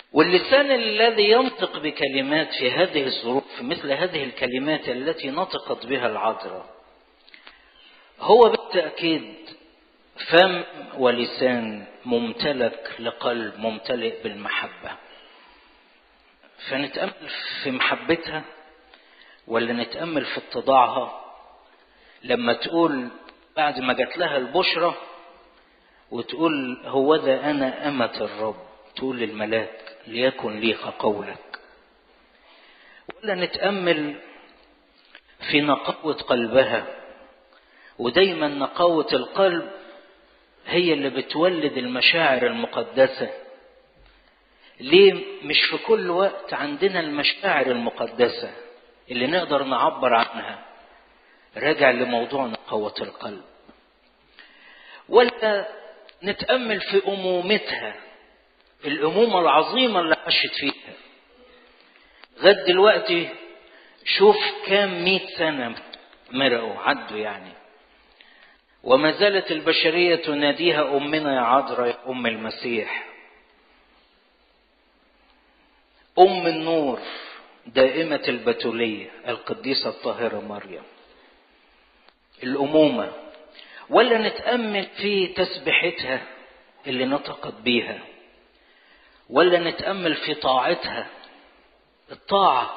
واللسان الذي ينطق بكلمات في هذه الظروف في مثل هذه الكلمات التي نطقت بها العذراء هو بالتأكيد فم ولسان ممتلك لقلب ممتلئ بالمحبة فنتأمل في محبتها ولا نتأمل في اتضاعها لما تقول بعد ما جات لها البشرة وتقول هو ذا أنا أمة الرب تقول للملاك ليكن لي قولك ولا نتأمل في نقاوة قلبها ودايما نقاوة القلب هي اللي بتولد المشاعر المقدسة ليه مش في كل وقت عندنا المشاعر المقدسة اللي نقدر نعبر عنها راجع لموضوع نقاوة القلب ولا نتأمل في أمومتها الأمومة العظيمة اللي عاشت فيها لغاية دلوقتي شوف كام مئة سنة مرقوا عدوا يعني وما زالت البشرية تناديها أمنا يا عذراء يا أم المسيح أم النور دائمة البتولية القديسة الطاهرة مريم الأمومة ولا نتأمل في تسبيحتها اللي نطقت بيها ولا نتأمل في طاعتها الطاعة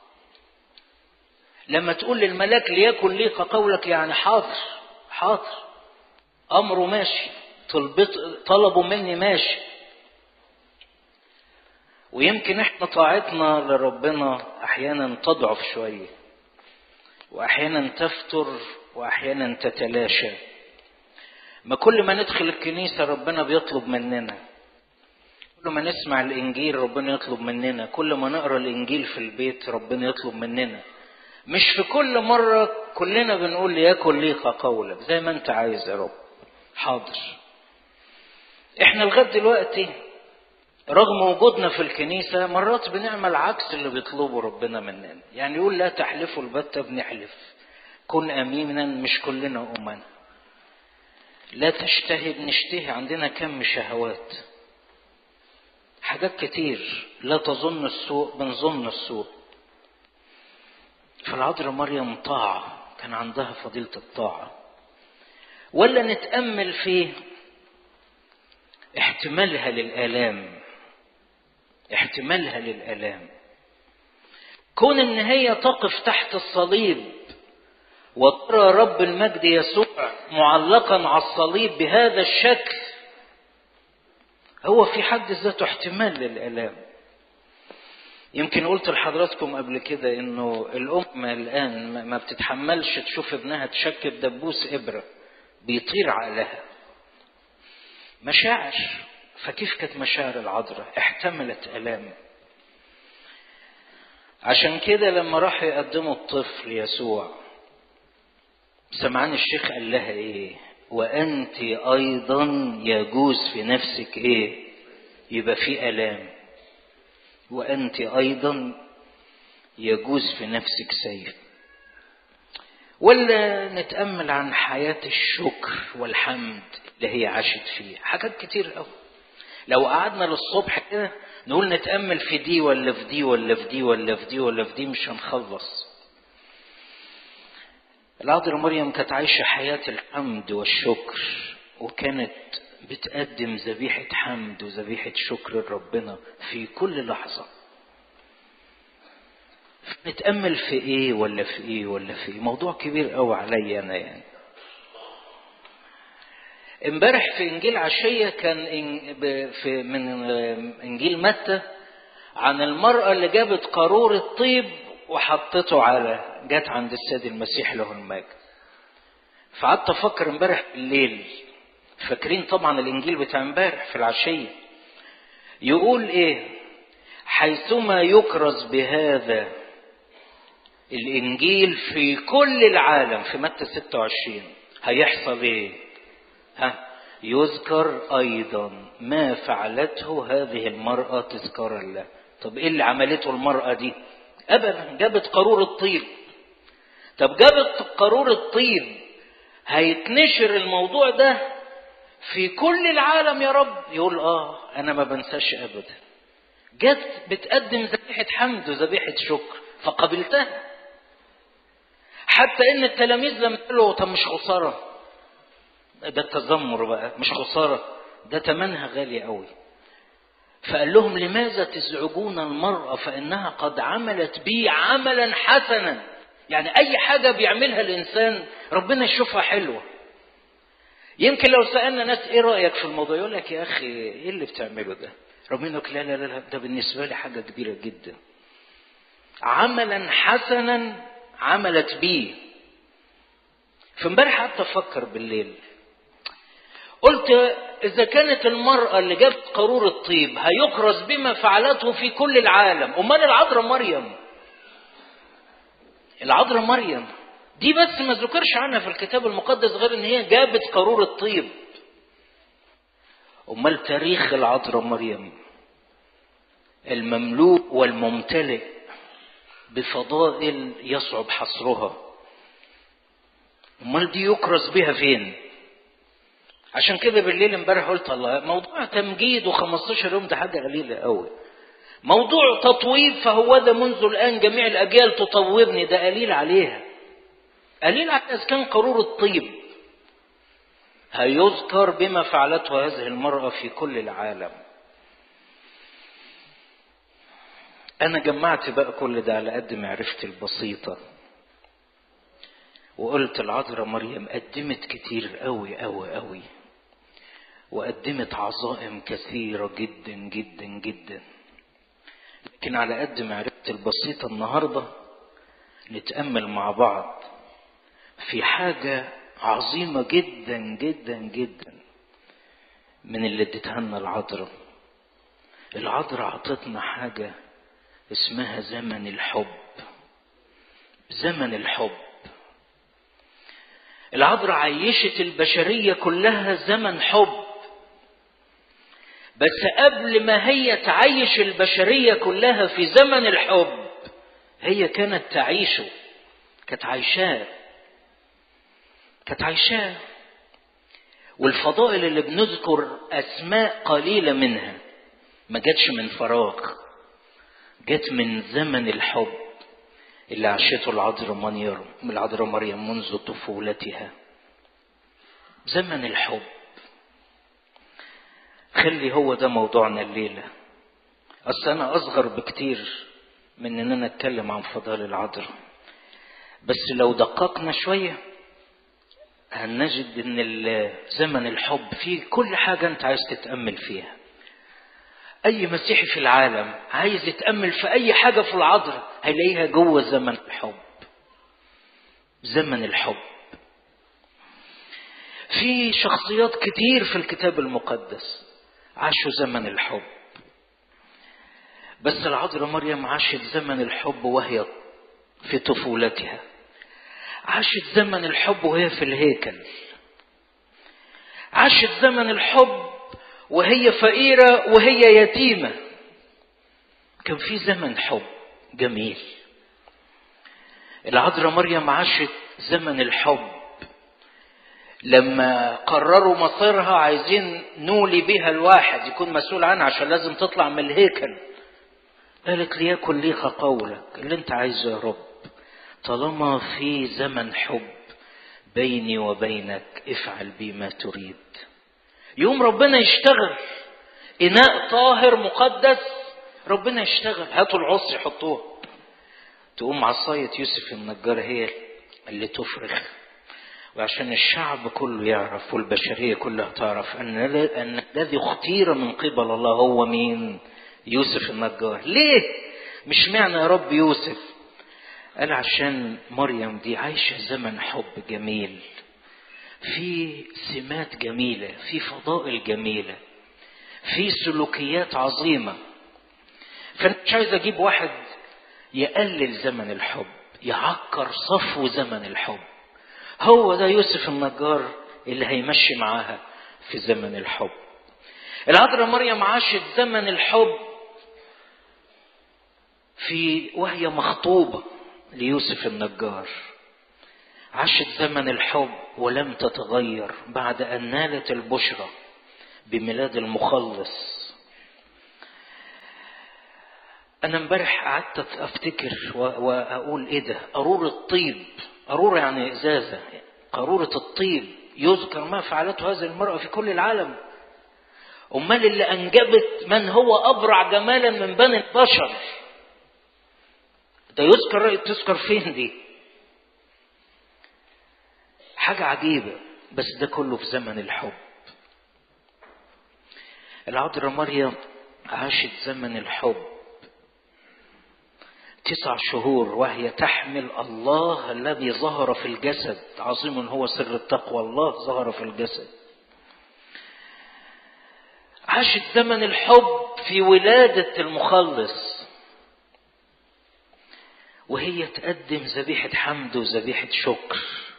لما تقول للملاك ليكن لي قولك يعني حاضر حاضر أمره ماشي طلبوا مني ماشي ويمكن احنا طاعتنا لربنا احيانا تضعف شويه واحيانا تفتر واحيانا تتلاشى ما كل ما ندخل الكنيسه ربنا بيطلب مننا كل ما نسمع الانجيل ربنا يطلب مننا كل ما نقرا الانجيل في البيت ربنا يطلب مننا مش في كل مره كلنا بنقول ليكن لي قولك زي ما انت عايز يا رب حاضر احنا لغايه دلوقتي رغم وجودنا في الكنيسة مرات بنعمل عكس اللي بيطلبه ربنا مننا يعني يقول لا تحلفوا البتة بنحلف كن أمينا مش كلنا أمنا لا تشتهي بنشتهي عندنا كم شهوات حاجات كتير لا تظن السوء بنظن السوء فالعذراء مريم طاعة كان عندها فضيلة الطاعة ولا نتأمل في احتمالها للآلام احتمالها للآلام كون ان هي تقف تحت الصليب وترى رب المجد يسوع معلقا على الصليب بهذا الشكل هو في حد ذاته احتمال للآلام يمكن قلت لحضراتكم قبل كده انه الام الان ما بتتحملش تشوف ابنها تشكب دبوس ابره بيطير عقلها مشاعر فكيف كانت مشاعر العذراء احتملت الام عشان كده لما راحوا يقدموا الطفل يسوع سمعان الشيخ قال لها ايه وانت ايضا يجوز في نفسك ايه يبقى في الام وانت ايضا يجوز في نفسك سيف ولا نتامل عن حياه الشكر والحمد اللي هي عاشت فيه حاجات كتير قوي لو قعدنا للصبح كده نقول نتامل في دي ولا في دي ولا في دي ولا في دي ولا في دي مش هنخلص العذراء مريم كانت عايشه حياه الحمد والشكر وكانت بتقدم ذبيحه حمد وذبيحه شكر لربنا في كل لحظه نتامل في ايه ولا في ايه ولا في ايه موضوع كبير قوي عليا انا يعني امبارح في انجيل عشيه كان في من انجيل متى عن المراه اللي جابت قارور الطيب وحطته على جت عند السيد المسيح له المجد فقعدت افكر امبارح بالليل فاكرين طبعا الانجيل بتاع امبارح في العشيه يقول ايه حيثما يكرز بهذا الانجيل في كل العالم في متى 26 هيحصل ايه ها يذكر ايضا ما فعلته هذه المراه تذكارا له طب ايه اللي عملته المراه دي ابدا جابت قارور الطيب طب جابت قارور الطيب هيتنشر الموضوع ده في كل العالم يا رب يقول اه انا ما بنساش ابدا جت بتقدم ذبيحة حمد وذبيحة شكر فقبلتها حتى ان التلاميذ لما قالوا طب مش خسارة ده التذمر بقى مش خسارة ده تمنها غالي قوي فقال لهم لماذا تزعجون المرأة فإنها قد عملت بي عملا حسنا يعني أي حاجة بيعملها الإنسان ربنا يشوفها حلوة يمكن لو سألنا ناس إيه رأيك في الموضوع يقول لك يا أخي إيه اللي بتعمله ده ربنا يقول لا لا لا ده بالنسبة لي حاجة كبيرة جدا عملا حسنا عملت بيه فامبارح قعدت افكر بالليل قلت اذا كانت المراه اللي جابت قارور الطيب هيكرز بما فعلته في كل العالم امال العذراء مريم العذراء مريم دي بس ما ذكرش عنها في الكتاب المقدس غير ان هي جابت قارور الطيب امال تاريخ العذراء مريم المملوء والممتلئ بفضائل يصعب حصرها امال دي يكرز بها فين عشان كده بالليل امبارح قلت الله موضوع تمجيد و15 يوم ده حاجه قليله قوي موضوع تطويب فهو ده منذ الان جميع الاجيال تطوبني ده قليل عليها قليل على اذا كان قارور الطيب هيذكر بما فعلته هذه المراه في كل العالم أنا جمعت بقى كل ده على قد معرفتي البسيطة وقلت العذراء مريم قدمت كتير قوي قوي قوي وقدمت عظائم كثيرة جدا جدا جدا لكن على قد معرفتي البسيطة النهاردة نتأمل مع بعض في حاجة عظيمة جدا جدا جدا من اللي اديتها لنا العذراء العذراء عطتنا حاجه اسمها زمن الحب زمن الحب العذراء عيشت البشرية كلها زمن حب بس قبل ما هي تعيش البشرية كلها في زمن الحب هي كانت تعيشه كانت عايشاه كانت عايشاه والفضائل اللي بنذكر أسماء قليلة منها ما جاتش من فراغ جت من زمن الحب اللي عاشته العذراء مريم العذراء مريم منذ طفولتها زمن الحب خلي هو ده موضوعنا الليلة أصل أنا أصغر بكتير من إننا نتكلم عن فضائل العذراء بس لو دققنا شوية هنجد إن زمن الحب فيه كل حاجة أنت عايز تتأمل فيها أي مسيحي في العالم عايز يتأمل في أي حاجة في العذراء هيلاقيها جوه زمن الحب زمن الحب في شخصيات كتير في الكتاب المقدس عاشوا زمن الحب بس العذراء مريم عاشت زمن الحب وهي في طفولتها عاشت زمن الحب وهي في الهيكل عاشت زمن الحب وهي فقيرة وهي يتيمة كان في زمن حب جميل العذراء مريم عاشت زمن الحب لما قرروا مصيرها عايزين نولي بها الواحد يكون مسؤول عنها عشان لازم تطلع من الهيكل قالت ليكن ليك قولك اللي انت عايزه يا رب طالما في زمن حب بيني وبينك افعل بي ما تريد يوم ربنا يشتغل إناء طاهر مقدس ربنا يشتغل هاتوا العصر يحطوها تقوم عصاية يوسف النجار هي اللي تفرخ وعشان الشعب كله يعرف والبشرية كلها تعرف أن أن الذي اختير من قبل الله هو مين؟ يوسف النجار ليه؟ مش معنى يا رب يوسف قال عشان مريم دي عايشة زمن حب جميل في سمات جميلة في فضائل جميلة في سلوكيات عظيمة فأنا مش عايز أجيب واحد يقلل زمن الحب يعكر صفو زمن الحب هو ده يوسف النجار اللي هيمشي معاها في زمن الحب العذراء مريم عاشت زمن الحب في وهي مخطوبة ليوسف النجار عاشت زمن الحب ولم تتغير بعد أن نالت البشرى بميلاد المخلص أنا امبارح قعدت أفتكر وأقول إيه ده؟ قارورة طيب، قارورة يعني إزازة، قارورة الطيب يذكر ما فعلته هذه المرأة في كل العالم. أمال اللي أنجبت من هو أبرع جمالا من بني البشر. ده يذكر تذكر فين دي؟ حاجة عجيبة بس ده كله في زمن الحب. العذراء مريم عاشت زمن الحب تسع شهور وهي تحمل الله الذي ظهر في الجسد عظيم هو سر التقوى الله ظهر في الجسد عاشت زمن الحب في ولادة المخلص وهي تقدم ذبيحة حمد وذبيحة شكر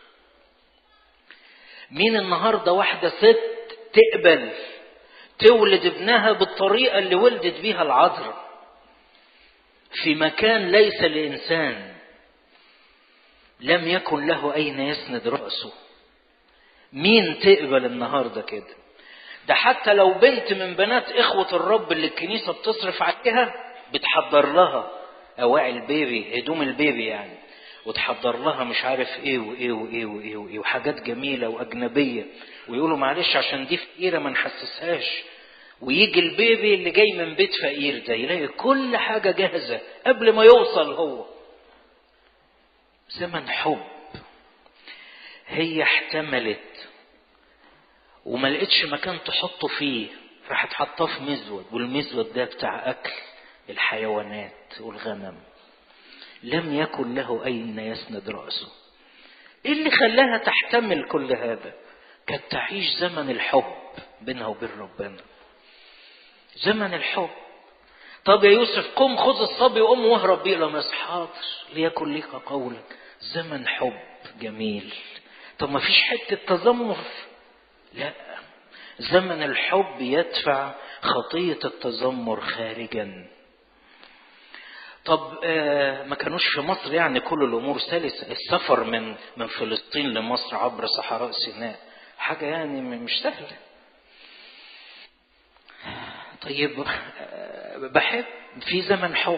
مين النهاردة واحدة ست تقبل تولد ابنها بالطريقة اللي ولدت بيها العذراء في مكان ليس لإنسان لم يكن له أين يسند رأسه مين تقبل النهاردة كده ده حتى لو بنت من بنات إخوة الرب اللي الكنيسة بتصرف عليها بتحضر لها أواعي البيبي هدوم البيبي يعني وتحضر لها مش عارف ايه وايه وايه وايه وايه وحاجات جميله واجنبيه ويقولوا معلش عشان دي فقيره ما نحسسهاش ويجي البيبي اللي جاي من بيت فقير ده يلاقي كل حاجه جاهزه قبل ما يوصل هو زمن حب هي احتملت وما لقتش مكان تحطه فيه راحت حطاه في مزود والمزود ده بتاع اكل الحيوانات والغنم لم يكن له أين يسند رأسه إيه اللي خلاها تحتمل كل هذا كانت تعيش زمن الحب بينها وبين ربنا زمن الحب طب يا يوسف قم خذ الصبي وقم واهرب بيه إلى مصر حاضر ليكن لك قولك زمن حب جميل طب ما فيش حتة تذمر لا زمن الحب يدفع خطية التذمر خارجا طب آه ما كانوش في مصر يعني كل الامور سلسه السفر من من فلسطين لمصر عبر صحراء سيناء حاجه يعني مش سهله طيب آه بحب في زمن حب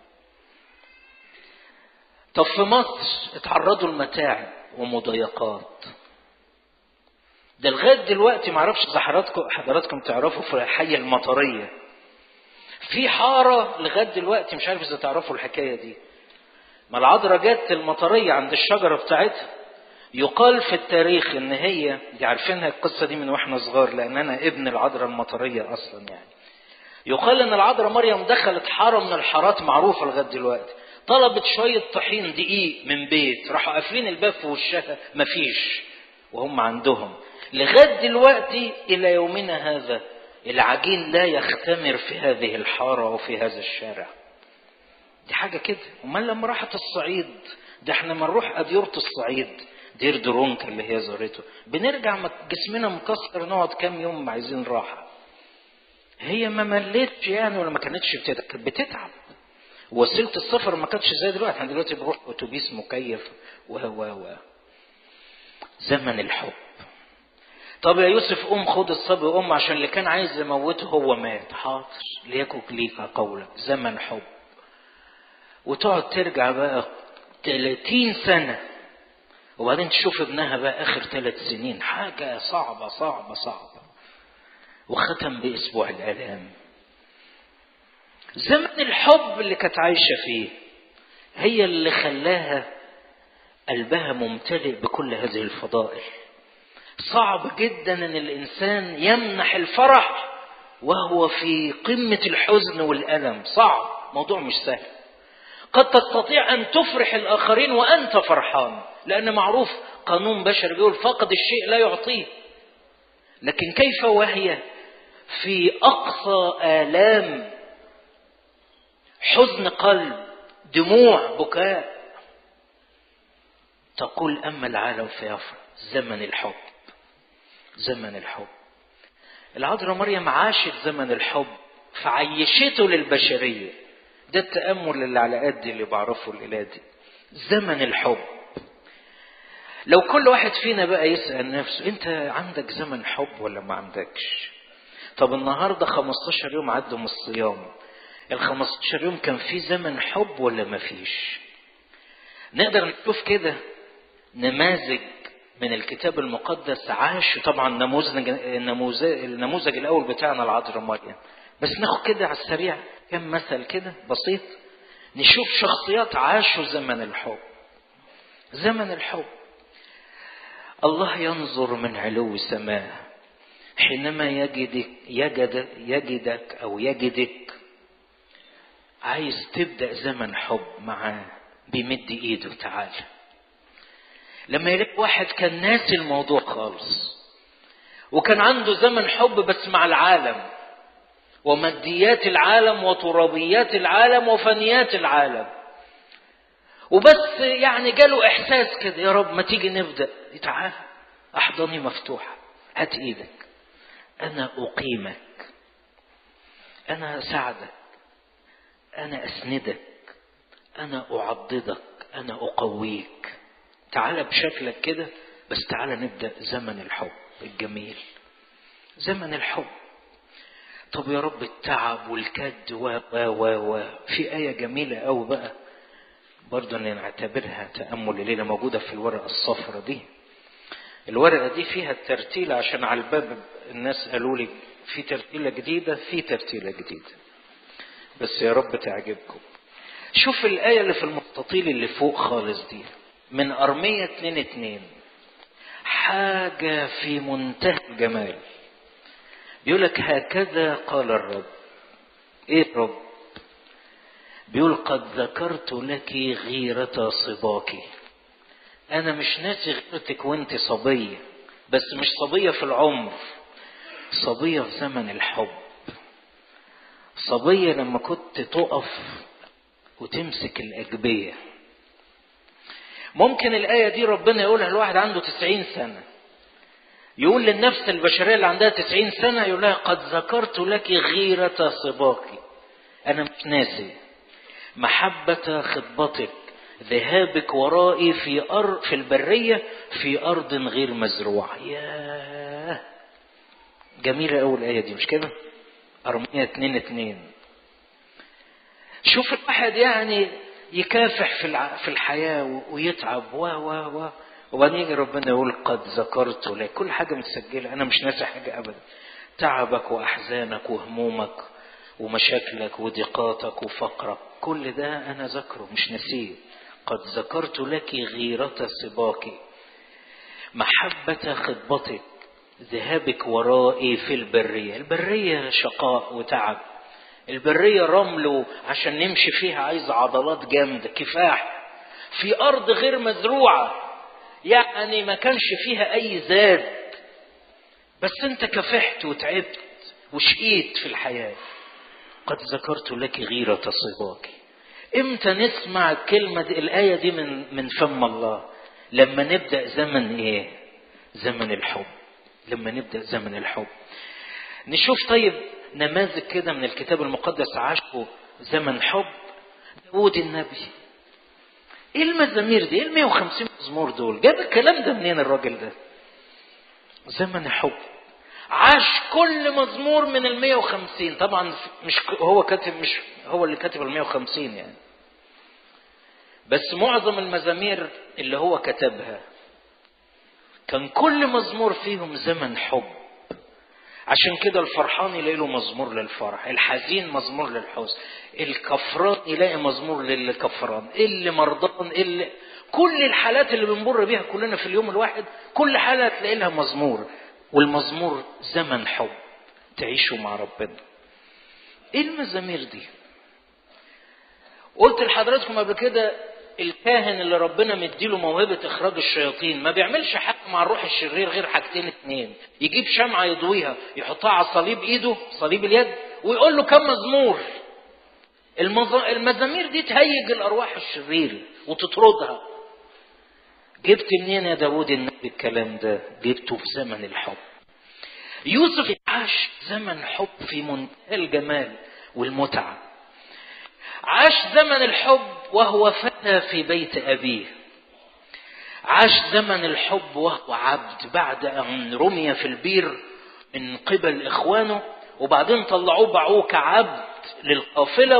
طب في مصر اتعرضوا لمتاعب ومضايقات ده لغايه دلوقتي معرفش اذا حضراتكم حضراتكم تعرفوا في الحي المطريه في حارة لغاية دلوقتي مش عارف إذا تعرفوا الحكاية دي ما العذراء جت المطرية عند الشجرة بتاعتها يقال في التاريخ إن هي دي عارفينها القصة دي من وإحنا صغار لأن أنا ابن العذراء المطرية أصلا يعني يقال إن العذراء مريم دخلت حارة من الحارات معروفة لغاية دلوقتي طلبت شوية طحين دقيق من بيت راحوا قافلين الباب في وشها مفيش وهم عندهم لغاية دلوقتي إلى يومنا هذا العجين لا يختمر في هذه الحارة أو في هذا الشارع دي حاجة كده امال لما راحت الصعيد ده احنا ما نروح أديرة الصعيد دير درونك اللي هي زارته بنرجع جسمنا مكسر نقعد كام يوم عايزين راحة هي ما ملتش يعني ولا ما كانتش بتتعب وسيلة السفر ما كانتش زي دلوقتي احنا دلوقتي بنروح اتوبيس مكيف و و و زمن الحب طب يا يوسف قوم خد الصبي قوم عشان اللي كان عايز يموته هو مات حاضر ليكن ليك قولك زمن حب وتقعد ترجع بقى 30 سنة وبعدين تشوف ابنها بقى آخر ثلاث سنين حاجة صعبة صعبة صعبة وختم بأسبوع الآلام زمن الحب اللي كانت عايشة فيه هي اللي خلاها قلبها ممتلئ بكل هذه الفضائل صعب جدا ان الانسان يمنح الفرح وهو في قمه الحزن والالم صعب موضوع مش سهل قد تستطيع ان تفرح الاخرين وانت فرحان لان معروف قانون بشري بيقول فقد الشيء لا يعطيه لكن كيف وهي في اقصى الام حزن قلب دموع بكاء تقول اما العالم فيفرح زمن الحب زمن الحب العذراء مريم عاشت زمن الحب فعيشته للبشرية ده التأمل اللي على قد اللي بعرفه الليلة دي زمن الحب لو كل واحد فينا بقى يسأل نفسه انت عندك زمن حب ولا ما عندكش طب النهاردة 15 يوم عدوا من الصيام ال 15 يوم كان في زمن حب ولا ما فيش نقدر نشوف كده نماذج من الكتاب المقدس عاش طبعا نموذج النموذج النموذج الاول بتاعنا العذراء مريم بس ناخد كده على السريع كم مثل كده بسيط نشوف شخصيات عاشوا زمن الحب زمن الحب الله ينظر من علو السماء حينما يجدك يجد يجدك او يجدك عايز تبدا زمن حب معاه بيمد ايده تعالى لما يلاقي واحد كان ناسي الموضوع خالص وكان عنده زمن حب بس مع العالم وماديات العالم وترابيات العالم وفنيات العالم وبس يعني جاله احساس كده يا رب ما تيجي نبدا تعالى احضاني مفتوحه هات ايدك انا اقيمك انا اساعدك انا اسندك انا اعضدك انا اقويك تعالى بشكلك كده بس تعالى نبدا زمن الحب الجميل زمن الحب طب يا رب التعب والكد و و و و في آية جميلة أوي بقى برضه نعتبرها تأمل الليلة موجودة في الورقة الصفرة دي الورقة دي فيها الترتيلة عشان على الباب الناس قالوا لي في ترتيلة جديدة في ترتيلة جديدة بس يا رب تعجبكم شوف الآية اللي في المستطيل اللي فوق خالص دي من أرمية 2 2 حاجة في منتهى الجمال بيقول لك هكذا قال الرب ايه الرب بيقول قد ذكرت لك غيرة صباك انا مش ناسي غيرتك وانت صبية بس مش صبية في العمر صبية في زمن الحب صبية لما كنت تقف وتمسك الأجبية ممكن الآية دي ربنا يقولها لواحد عنده تسعين سنة يقول للنفس البشرية اللي عندها تسعين سنة يقول لها قد ذكرت لك غيرة صباك أنا مش ناسي محبة خطبتك ذهابك ورائي في أرض في البرية في أرض غير مزروعة ياه جميلة أول الآية دي مش كده؟ أرمية اتنين اتنين شوف الواحد يعني يكافح في في الحياة ويتعب و و و وبعدين يجي ربنا يقول قد ذكرت لك كل حاجة متسجلة أنا مش ناسي حاجة أبدا تعبك وأحزانك وهمومك ومشاكلك وضيقاتك وفقرك كل ده أنا ذكره مش ناسيه قد ذكرت لك غيرة صباك محبة خطبتك ذهابك ورائي في البرية البرية شقاء وتعب البرية رمل عشان نمشي فيها عايز عضلات جامدة كفاح في أرض غير مزروعة يعني ما كانش فيها أي زاد بس أنت كفحت وتعبت وشقيت في الحياة قد ذكرت لك غيرة صباك امتى نسمع الكلمة دي الآية دي من من فم الله لما نبدأ زمن ايه زمن الحب لما نبدأ زمن الحب نشوف طيب نماذج كده من الكتاب المقدس عاشوا زمن حب داود النبي ايه المزامير دي ايه ال 150 مزمور دول جاب الكلام ده منين الراجل ده زمن حب عاش كل مزمور من ال 150 طبعا مش هو كاتب مش هو اللي كاتب ال 150 يعني بس معظم المزامير اللي هو كتبها كان كل مزمور فيهم زمن حب عشان كده الفرحان يلاقي له مزمور للفرح الحزين مزمور للحزن الكفران يلاقي مزمور للكفران اللي مرضان اللي كل الحالات اللي بنمر بيها كلنا في اليوم الواحد كل حالة تلاقي لها مزمور والمزمور زمن حب تعيشوا مع ربنا ايه المزامير دي قلت لحضراتكم قبل كده الكاهن اللي ربنا مديله موهبة إخراج الشياطين ما بيعملش حاجة مع الروح الشرير غير حاجتين اتنين يجيب شمعة يضويها يحطها على صليب إيده صليب اليد ويقول له كم مزمور المز... المزامير دي تهيج الأرواح الشريرة وتطردها جبت منين يا داود النبي الكلام ده جبته في زمن الحب يوسف عاش زمن حب في منتهى الجمال والمتعه عاش زمن الحب وهو فتى في بيت أبيه عاش زمن الحب وهو عبد بعد أن رمي في البير من قبل إخوانه وبعدين طلعوه باعوه كعبد للقافلة